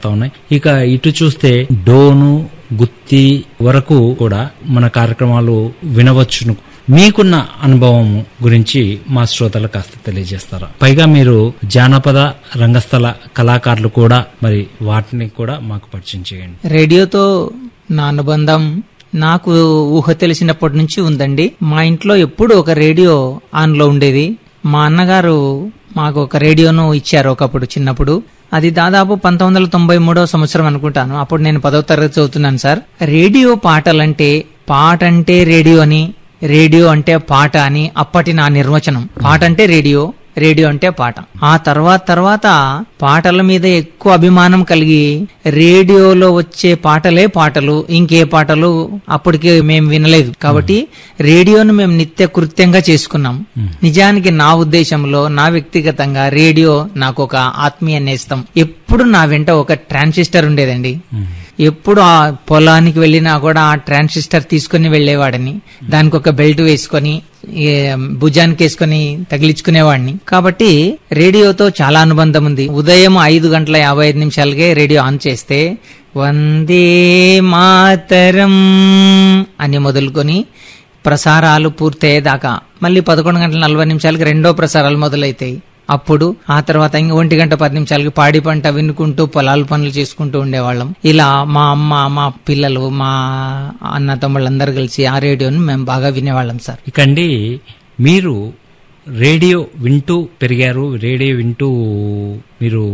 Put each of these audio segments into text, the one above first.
వినబడతా ఉన్నాయి ఇక ఇటు చూస్తే డోను గుత్తి వరకు కూడా మన కార్యక్రమాలు వినవచ్చును మీకున్న అనుభవం గురించి మా శ్రోతలు కాస్త తెలియజేస్తారా పైగా మీరు జానపద రంగస్థల కళాకారులు కూడా మరి వాటిని కూడా మాకు పరిచయం చేయండి రేడియోతో నా అనుబంధం నాకు ఊహ తెలిసినప్పటి నుంచి ఉందండి మా ఇంట్లో ఎప్పుడు ఒక రేడియో ఆన్ లో ఉండేది మా అన్నగారు మాకు ఒక రేడియోను ఇచ్చారు ఒకప్పుడు చిన్నప్పుడు అది దాదాపు పంతొమ్మిది వందల తొంభై మూడవ సంవత్సరం అనుకుంటాను అప్పుడు నేను పదవ తరగతి చదువుతున్నాను సార్ రేడియో పాటలంటే పాట అంటే రేడియో అని రేడియో అంటే పాట అని అప్పటి నా నిర్వచనం పాట అంటే రేడియో రేడియో అంటే పాట ఆ తర్వాత తర్వాత పాటల మీద ఎక్కువ అభిమానం కలిగి రేడియోలో వచ్చే పాటలే పాటలు ఇంకే పాటలు అప్పటికి మేము వినలేదు కాబట్టి రేడియోను మేము నిత్య కృత్యంగా చేసుకున్నాం నిజానికి నా ఉద్దేశంలో నా వ్యక్తిగతంగా రేడియో నాకు ఒక ఆత్మీయ నేస్తం ఎప్పుడు నా వెంట ఒక ట్రాన్సిస్టర్ ఉండేదండి ఎప్పుడు ఆ పొలానికి వెళ్ళినా కూడా ఆ ట్రాన్సిస్టర్ తీసుకుని వెళ్లేవాడిని దానికి ఒక బెల్ట్ వేసుకొని ఏ, భుజానికి వేసుకొని తగిలించుకునేవాడిని కాబట్టి రేడియోతో చాలా అనుబంధం ఉంది ఉదయం ఐదు గంటల యాభై ఐదు నిమిషాలకే రేడియో ఆన్ చేస్తే వందే మాతరం అని మొదలుకొని ప్రసారాలు పూర్తయ్యేదాకా మళ్ళీ పదకొండు గంటల నలభై నిమిషాలకి రెండో ప్రసారాలు మొదలైతాయి అప్పుడు ఆ తర్వాత ఇంక ఒంటి గంట పది నిమిషాలకి పాడి పంట వినుకుంటూ పొలాల పనులు చేసుకుంటూ ఉండేవాళ్ళం ఇలా మా అమ్మ మా పిల్లలు మా అన్న తమ్ముళ్ళందరూ కలిసి ఆ రేడియోని మేము బాగా వినేవాళ్ళం సార్ ఇకండి మీరు రేడియో వింటూ పెరిగారు రేడియో వింటూ మీరు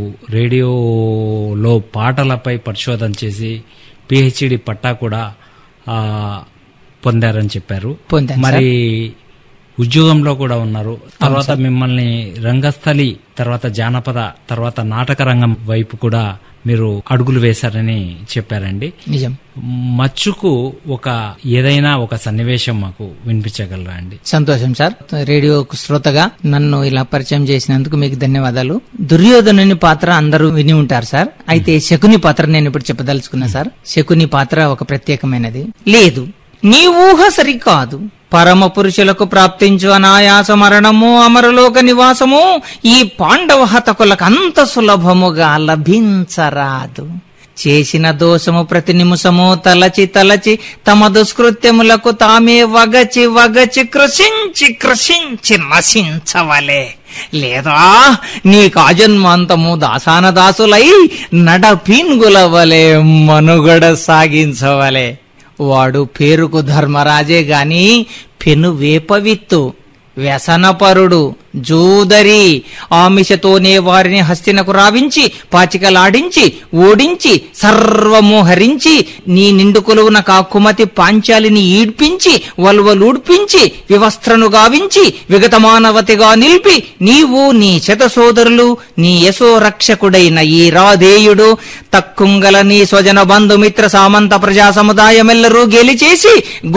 రేడియోలో పాటలపై పరిశోధన చేసి పిహెచ్డి పట్టా కూడా ఆ, పొందారని చెప్పారు పొందాను మరి ఉద్యోగంలో కూడా ఉన్నారు తర్వాత మిమ్మల్ని రంగస్థలి తర్వాత జానపద తర్వాత నాటక రంగం వైపు కూడా మీరు అడుగులు వేశారని చెప్పారండి నిజం మచ్చుకు ఒక ఏదైనా ఒక సన్నివేశం మాకు వినిపించగలరా అండి సంతోషం సార్ రేడియో శ్రోతగా నన్ను ఇలా పరిచయం చేసినందుకు మీకు ధన్యవాదాలు దుర్యోధనుని పాత్ర అందరూ విని ఉంటారు సార్ అయితే శకుని పాత్ర నేను ఇప్పుడు చెప్పదలుచుకున్నా సార్ శకుని పాత్ర ఒక ప్రత్యేకమైనది లేదు నీ ఊహ సరికాదు పరమ పురుషులకు ప్రాప్తించు అనాయాస మరణము అమరలోక నివాసము ఈ పాండవ హతకులకు అంత సులభముగా లభించరాదు చేసిన దోషము ప్రతి నిమిషము తలచి తలచి తమ దుష్కృత్యములకు తామే వగచి వగచి కృషించి కృషించి నశించవలే లేదా నీ కాజన్మాంతము దాసాన దాసులై నడ పీన్గుల వలె మనుగడ సాగించవలే వాడు పేరుకు ధర్మరాజే గాని పెను వేపవిత్తు వ్యసనపరుడు జూదరి ఆమిషతోనే వారిని హస్తినకు రావించి పాచికలాడించి ఓడించి సర్వము హరించి నీ నిండు కొలువున కాకుమతి పాంచాలిని ఈడ్పించి వల్వలూడ్పించి వివస్త్రను గావించి విగతమానవతిగా నిలిపి నీవు నీ శత సోదరులు నీ యశో రక్షకుడైన ఈ రాధేయుడు తక్కుంగల నీ స్వజన బంధుమిత్ర సామంత ప్రజా సముదాయమెల్లరూ గెలిచేసి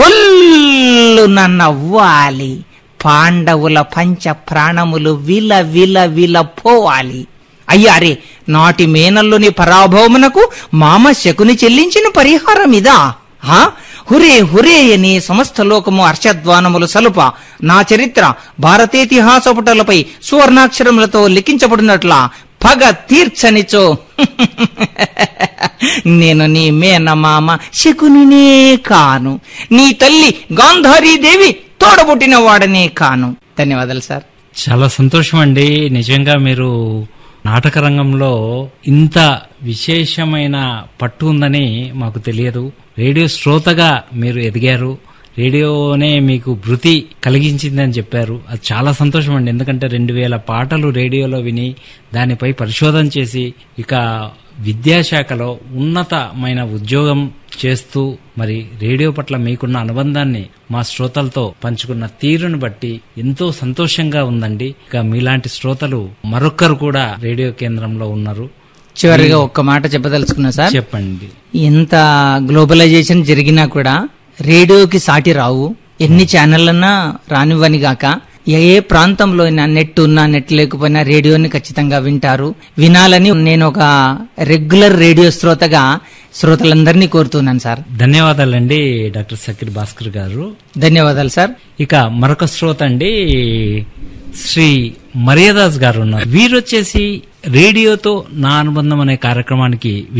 గొల్లున నవ్వాలి పాండవుల పంచ ప్రాణములు విల విల విల పోవాలి అయ్యారే నాటి మేనల్లుని పరాభవమునకు మామ శకుని చెల్లించిన పరిహారం ఇదా హా హురే హురే అని సమస్త లోకము హర్షధ్వానములు సలుప నా చరిత్ర భారతేతిహాస పుటలపై సువర్ణాక్షరములతో లిఖించబడినట్లా పగ తీర్చనిచో నేను నీ మేనమామ శకునినే కాను నీ తల్లి గాంధారీదేవి తోడబుట్టిన వాడనే కాను ధన్యవాదాలు సార్ చాలా సంతోషం అండి నిజంగా మీరు నాటక రంగంలో ఇంత విశేషమైన పట్టు ఉందని మాకు తెలియదు రేడియో శ్రోతగా మీరు ఎదిగారు రేడియోనే మీకు భృతి కలిగించిందని చెప్పారు అది చాలా సంతోషం అండి ఎందుకంటే రెండు వేల పాటలు రేడియోలో విని దానిపై పరిశోధన చేసి ఇక విద్యాశాఖలో ఉన్నతమైన ఉద్యోగం చేస్తూ మరి రేడియో పట్ల మీకున్న అనుబంధాన్ని మా శ్రోతలతో పంచుకున్న తీరును బట్టి ఎంతో సంతోషంగా ఉందండి ఇక మీలాంటి శ్రోతలు మరొక్కరు కూడా రేడియో కేంద్రంలో ఉన్నారు చివరిగా ఒక్క మాట చెప్పదలుచుకున్నా సార్ చెప్పండి ఎంత గ్లోబలైజేషన్ జరిగినా కూడా రేడియోకి సాటి రావు ఎన్ని ఛానళ్ళన్నా రానివ్వని గాక ఏ ఏ ప్రాంతంలో అయినా నెట్ ఉన్నా నెట్ లేకపోయినా రేడియోని ఖచ్చితంగా వింటారు వినాలని నేను ఒక రెగ్యులర్ రేడియో శ్రోతగా శ్రోతలందరినీ కోరుతున్నాను సార్ ధన్యవాదాలండి డాక్టర్ సకీర్ భాస్కర్ గారు ధన్యవాదాలు సార్ ఇక మరొక శ్రోత అండి శ్రీ మర్యాదాస్ గారు ఉన్నారు వీరొచ్చేసి రేడియోతో నా అనుబంధం అనే కార్యక్రమానికి